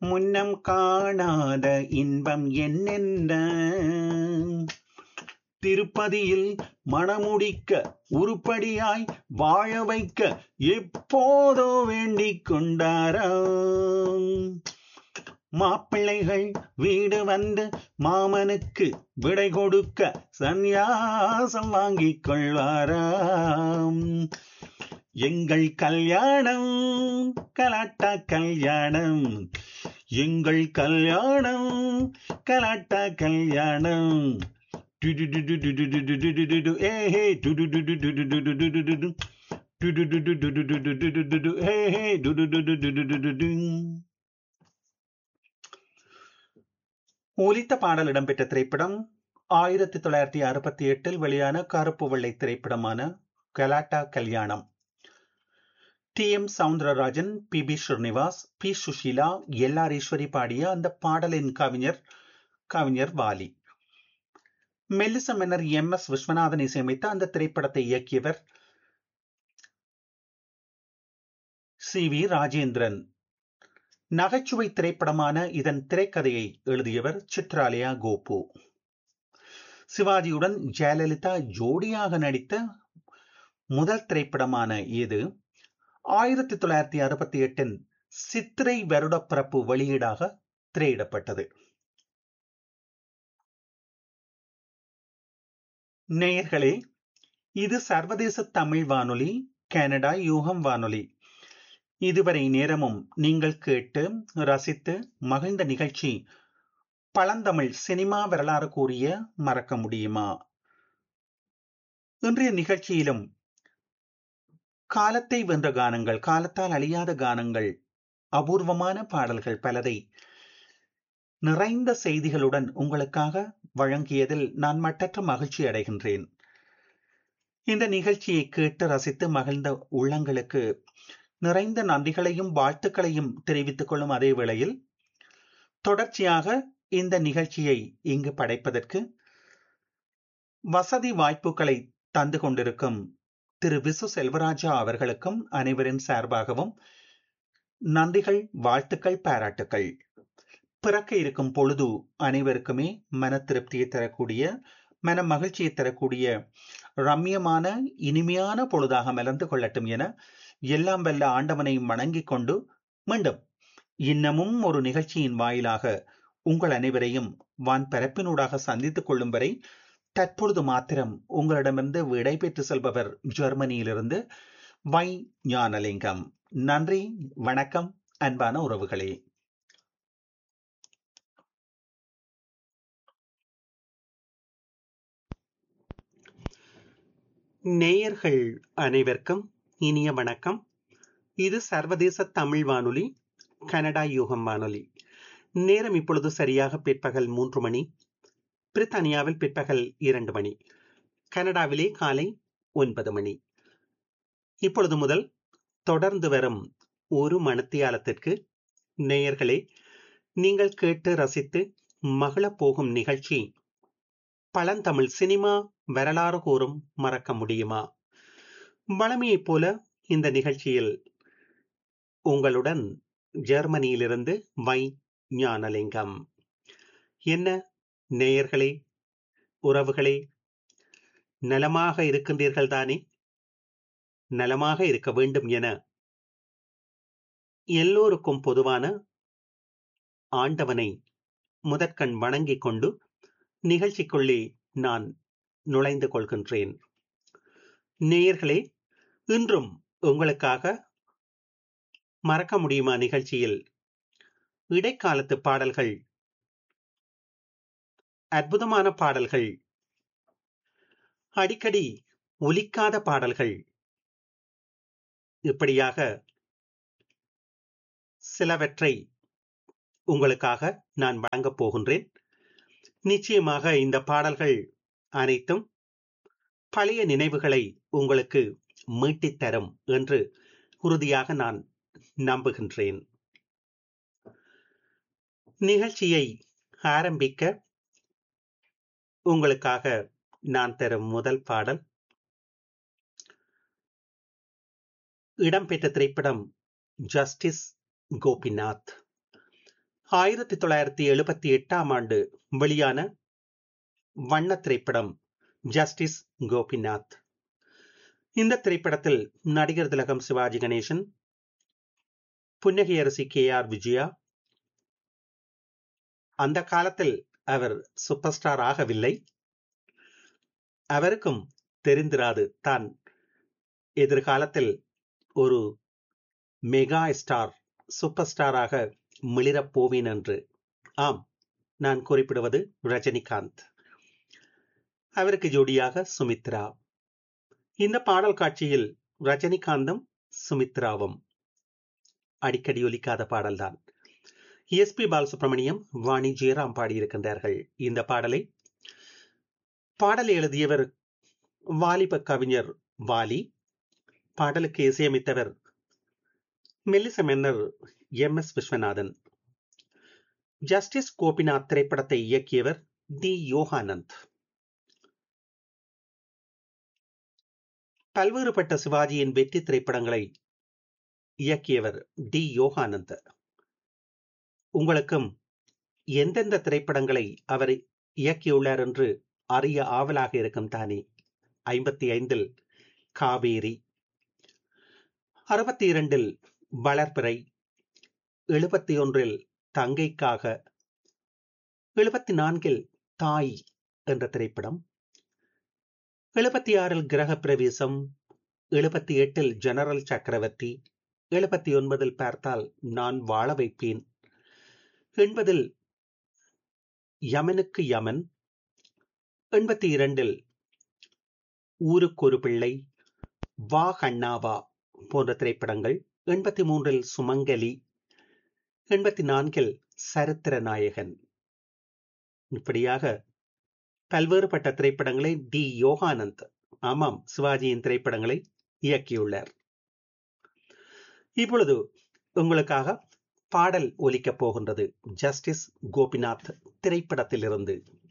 முன்னம் காணாத இன்பம் என்னென்ன திருப்பதியில் மணமுடிக்க உருப்படியாய் வாழ வைக்க எப்போதோ வேண்டிக் கொண்டாராம் மாப்பிள்ளைகள் வீடு வந்து மாமனுக்கு விடை கொடுக்க சந்நியாசம் வாங்கிக் கொள்வாராம் எங்கள் கல்யாணம் கலாட்டா கல்யாணம் எங்கள் கல்யாணம் கலாட்டா கல்யாணம் டுடுடுடுடுடுடுடுடுடுடுடு, ஏஹே, டுடுடுடுடுடுடுடுடுடுடுடு, டுடுடுடுடுடுடுடுடுடுடுடு, ஏஹே, டுடுடுடுடுடுடுடுடு. ஒலித்த பாடல் இடம்பெற்ற திரைப்படம் ஆயிரத்தி தொள்ளாயிரத்தி அறுபத்தி எட்டில் வெளியான கருப்பு வெள்ளை திரைப்படமான Galatta Kalyanam T M Soundararajan P B Srinivas P Susheela L R Eswari பாடிய அந்த பாடலின் கவிஞர் கவிஞர் வாலி மெல்லிச மன்னர் எம் எஸ் விஸ்வநாதன் இசையமைத்த அந்த திரைப்படத்தை இயக்கியவர் சி வி ராஜேந்திரன் நகைச்சுவை திரைப்படமான இதன் திரைக்கதையை எழுதியவர் சித்ராலயா கோபு சிவாஜியுடன் ஜெயலலிதா ஜோடியாக நடித்த முதல் திரைப்படமான இது ஆயிரத்தி தொள்ளாயிரத்தி அறுபத்தி எட்டின் சித்திரை வருடப்பிறப்பு வெளியீடாக திரையிடப்பட்டது நேயர்களே இது சர்வதேச தமிழ் வானொலி கனடா யூகம் வானொலி இதுவரை நேரமும் நீங்கள் கேட்டு ரசித்து மகிழ்ந்த நிகழ்ச்சி பழந்தமிழ் சினிமா வரலாறு கூறிய மறக்க முடியுமா இன்றைய நிகழ்ச்சியிலும் காலத்தை வென்ற கானங்கள் காலத்தால் அழியாத கானங்கள் அபூர்வமான பாடல்கள் பலதை நிறைந்த செய்திகளுடன் உங்களுக்காக வழங்கியதில் நான் மட்டற்ற மகிழ்ச்சி அடைகின்றேன் இந்த நிகழ்ச்சியை கேட்டு ரசித்து மகிழ்ந்த உள்ளங்களுக்கு நிறைந்த நன்றிகளையும் வாழ்த்துக்களையும் தெரிவித்துக் கொள்ளும் அதே வேளையில் தொடர்ச்சியாக இந்த நிகழ்ச்சியை இங்கு படைப்பதற்கு வசதி வாய்ப்புகளை தந்து கொண்டிருக்கும் திரு விசு செல்வராஜா அவர்களுக்கும் அனைவரின் சார்பாகவும் நன்றிகள் வாழ்த்துக்கள் பாராட்டுக்கள் பிறக்க இருக்கும் பொழுது அனைவருக்குமே மன திருப்தியை தரக்கூடிய மன மகிழ்ச்சியை தரக்கூடிய ரம்யமான இனிமையான பொழுதாக மலர்ந்து கொள்ளட்டும் என எல்லாம் வல்ல ஆண்டவனை வணங்கிக் கொண்டு மீண்டும் இன்னமும் ஒரு நிகழ்ச்சியின் வாயிலாக உங்கள் அனைவரையும் வான் பரப்பினூடாக சந்தித்துக் கொள்ளும் வரை தற்பொழுது மாத்திரம் உங்களிடமிருந்து விடை பெற்று செல்பவர் ஜெர்மனியிலிருந்து வை ஞானலிங்கம் நன்றி வணக்கம் அன்பான உறவுகளே நேயர்கள் அனைவருக்கும் இனிய வணக்கம் இது சர்வதேச தமிழ் வானொலி கனடா யூகம் வானொலி நேரம் இப்பொழுது சரியாக பிற்பகல் மூன்று மணி பிரித்தானியாவில் பிற்பகல் இரண்டு மணி கனடாவிலே காலை ஒன்பது மணி இப்பொழுது முதல் தொடர்ந்து வரும் ஒரு மணித்தியாலத்திற்கு நேயர்களே நீங்கள் கேட்டு ரசித்து மகிழப் போகும் நிகழ்ச்சி பழந்தமிழ் சினிமா வரலாறு கூறும் மறக்க முடியுமா வளமையைப் போல இந்த நிகழ்ச்சியில் உங்களுடன் ஜெர்மனியிலிருந்து வை ஞானலிங்கம் என்ன நேயர்களே உறவுகளே நலமாக இருக்கின்றீர்கள் தானே நலமாக இருக்க வேண்டும் என எல்லோருக்கும் பொதுவான ஆண்டவனை முதற்கண் வணங்கிக் கொண்டு நிகழ்ச்சிக்குள்ளே நான் நுழைந்து கொள்கின்றேன் நேயர்களே இன்றும் உங்களுக்காக மறக்க முடியுமா நிகழ்ச்சியில் இடைக்காலத்து பாடல்கள் அற்புதமான பாடல்கள் அடிக்கடி ஒலிக்காத பாடல்கள் இப்படியாக சிலவற்றை உங்களுக்காக நான் வழங்கப் போகின்றேன் நிச்சயமாக இந்த பாடல்கள் அனைத்தும் பழைய நினைவுகளை உங்களுக்கு மீட்டித் தரும் என்று உறுதியாக நான் நம்புகின்றேன் நிகழ்ச்சியை ஆரம்பிக்க உங்களுக்காக நான் தரும் முதல் பாடல் இடம்பெற்ற திரைப்படம் ஜஸ்டிஸ் கோபிநாத் ஆயிரத்தி தொள்ளாயிரத்தி எழுபத்தி எட்டாம் ஆண்டு வெளியான வண்ண திரைப்படம் ஜஸ்டிஸ் கோபிநாத் இந்த திரைப்படத்தில் நடிகர் திலகம் சிவாஜி கணேசன் புன்னகை அரசி கே ஆர் விஜயா அந்த காலத்தில் அவர் சூப்பர் ஸ்டார் ஆகவில்லை அவருக்கும் தெரிந்திராது தான் எதிர்காலத்தில் ஒரு மெகா ஸ்டார் சூப்பர் ஸ்டாராக மிளிரப் போவேன் என்று ஆம் நான் குறிப்பிடுவது ரஜினிகாந்த் அவருக்கு ஜோடியாக சுமித்ரா இந்த பாடல் காட்சியில் ரஜினிகாந்தும் சுமித்ராவும் அடிக்கடி ஒலிக்காத பாடல்தான் எஸ் பி பாலசுப்ரமணியம் வாணி ஜெயராம் பாடியிருக்கின்றார்கள் இந்த பாடலை பாடல் எழுதியவர் வாலிப கவிஞர் வாலி பாடலுக்கு இசையமைத்தவர் மெல்லிச மன்னர் M S Viswanathan justice Gopinath திரைப்படத்தை இயக்கியவர் டி யோகானந்த் பல்வேறுபட்ட சிவாஜியின் வெற்றி திரைப்படங்களை இயக்கியவர் டி யோகானந்த் உங்களுக்கும் எந்தெந்த திரைப்படங்களை அவர் இயக்கியுள்ளார் என்று அறிய ஆவலாக இருக்கும் தானே ஐம்பத்தி ஐந்தில் காவேரி அறுபத்தி இரண்டில் வளர்பிறை எழுபத்தி ஒன்றில் தங்கைக்காக எழுபத்தி நான்கில் தாய் என்ற திரைப்படம் எழுபத்தி ஆறில் கிரக பிரவேசம் எழுபத்தி எட்டில் ஜெனரல் சக்கரவர்த்தி எழுபத்தி ஒன்பதில் பார்த்தால் நான் வாழ வைப்பேன் எண்பதில் யமனுக்கு யமன் எண்பத்தி இரண்டில் ஊருக்கு ஒரு பிள்ளை வா கண்ணாவா போன்ற திரைப்படங்கள் எண்பத்தி மூன்றில் சுமங்கலி எண்பத்தி நான்கில் சரித்திர நாயகன் இப்படியாக பல்வேறுபட்ட திரைப்படங்களை டி யோகானந்த் ஆமாம் சிவாஜியின் திரைப்படங்களை இயக்கியுள்ளார் இப்பொழுது உங்களுக்காக பாடல் ஒலிக்கப் போகின்றது ஜஸ்டிஸ் கோபிநாத் திரைப்படத்திலிருந்து